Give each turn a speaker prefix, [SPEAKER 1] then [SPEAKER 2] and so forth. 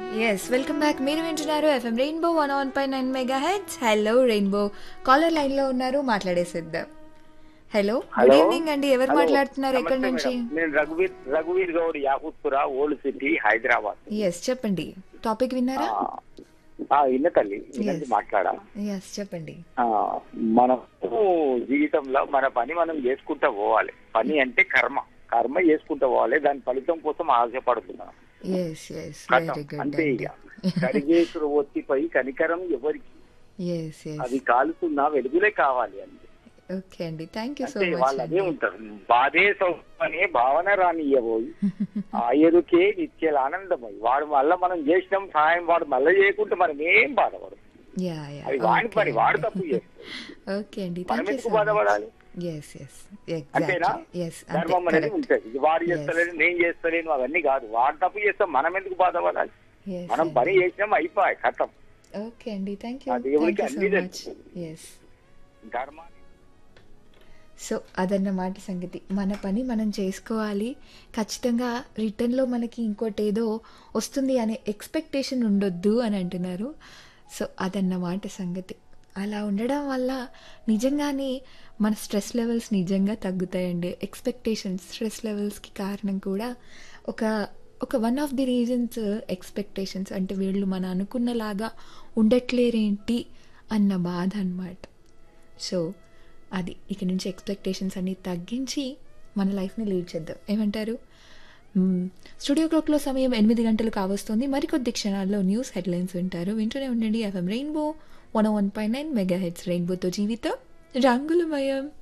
[SPEAKER 1] Yes welcome back మీరు వింటున్నారు FM Rainbow one one పై nine mega heads hello rainbow caller line లో ఉన్నారు మాట్లాడేసిద్దాం hello good
[SPEAKER 2] hello.
[SPEAKER 1] Evening అండి ఎవరు
[SPEAKER 2] హలో.
[SPEAKER 1] మాట్లాడుతున్నారు ఎక్కడి
[SPEAKER 2] నమస్తే
[SPEAKER 1] నుంచి
[SPEAKER 2] మేడం. నేను రఘువీర్ రఘువీర్ Goud యాహూత్పుర old city Hyderabad
[SPEAKER 1] yes చెప్పండి టాపిక్ విన్నారా
[SPEAKER 2] ఆ, ఆ, ఇన్న తల్లి ఇన్నది
[SPEAKER 1] Yes.
[SPEAKER 2] మాట్లాడా
[SPEAKER 1] ఎస్ చెప్పండి
[SPEAKER 2] ఆ, మనం జీవితంలో మన పని మనం చేసుకుంటా పోవాలి పని అంటే కర్మ కర్మ చేసుకుంటా పోవాలి దాని ఫలితం కోసం ఆశపడుతున్నాం
[SPEAKER 1] ఎస్ ఎస్
[SPEAKER 2] కథం.
[SPEAKER 1] వెరీ గుడ్
[SPEAKER 2] అంతే
[SPEAKER 1] అండి
[SPEAKER 2] ఇక కరిగేసురు ఒత్తిపై కనికరం ఎవరికి
[SPEAKER 1] ఎస్ ఎస్
[SPEAKER 2] అది కాలుతున్నా వెలుగులే కావాలి అంతే
[SPEAKER 1] ఓకే అండి థ్యాంక్ యూ సో
[SPEAKER 2] అంటే
[SPEAKER 1] మచ్
[SPEAKER 2] వాళ్ళు అదే ఉంటారు బాధే సౌఖ్యం అనే భావన రానియబోయి ఆ ఎరుకే నిత్యల ఆనందమై వాడు మళ్ళా మనం చేసినాం సాయం వాడు మళ్ళీ చేయకుంటే మనం ఏం బాధపడదు
[SPEAKER 1] యా యా
[SPEAKER 2] అది వాడి పని వాడు తప్పు చేస్తాడు
[SPEAKER 1] ఓకే అండి
[SPEAKER 2] మనం
[SPEAKER 1] థ్యాంక్ యూ
[SPEAKER 2] ఎందుకు
[SPEAKER 1] సో మచ్
[SPEAKER 2] బాధపడాలి
[SPEAKER 1] ఎస్ ఎస్
[SPEAKER 2] అంతేనా
[SPEAKER 1] ఎగ్జాక్ట్లీ ఎస్ అంతే
[SPEAKER 2] ధర్మం అనేది
[SPEAKER 1] కరెక్ట్
[SPEAKER 2] ఉంటుంది ఇది వాడు చేస్తలేను నేను చేస్తలేను అవన్నీ కాదు వాడు తప్పు చేస్తాం మనం ఎందుకు బాధపడాలి మనం పని చేసినాం అయిపోయి కథం
[SPEAKER 1] ఓకే అండి థ్యాంక్ యూ
[SPEAKER 2] ఆ దేవుడికి
[SPEAKER 1] థ్యాంక్ యూ సో
[SPEAKER 2] అన్నీ
[SPEAKER 1] మచ్
[SPEAKER 2] తెలుసు.
[SPEAKER 1] ఎస్
[SPEAKER 2] ధర్మాన్ని
[SPEAKER 1] సో అదన్నమాట సంగతి మన పని మనం చేసుకోవాలి ఖచ్చితంగా రిటర్న్లో మనకి ఇంకోటి ఏదో వస్తుంది అనే ఎక్స్పెక్టేషన్ ఉండొద్దు అని అంటున్నారు సో అదన్నమాట సంగతి అలా ఉండడం వల్ల నిజంగానే మన స్ట్రెస్ లెవెల్స్ నిజంగా తగ్గుతాయండి ఎక్స్పెక్టేషన్స్ స్ట్రెస్ లెవెల్స్కి కారణం కూడా ఒక ఒక one of the reasons expectations అంటే వీళ్ళు మన అనుకున్నలాగా ఉండట్లేరేంటి అన్న బాధ అన్నమాట సో అది ఇక నుంచి ఎక్స్పెక్టేషన్స్ అన్ని తగ్గించి మన లైఫ్ని లీడ్ చేద్దాం ఏమంటారు మ్మ్. స్టూడియో క్లాక్లో సమయం ఎనిమిది గంటలు కావస్తుంది మరికొద్ది క్షణాల్లో న్యూస్ హెడ్లైన్స్ వింటారు వింటూనే ఉండండి FM Rainbow one one point nine megahertz రెయిన్బోతో జీవితం రంగులమయం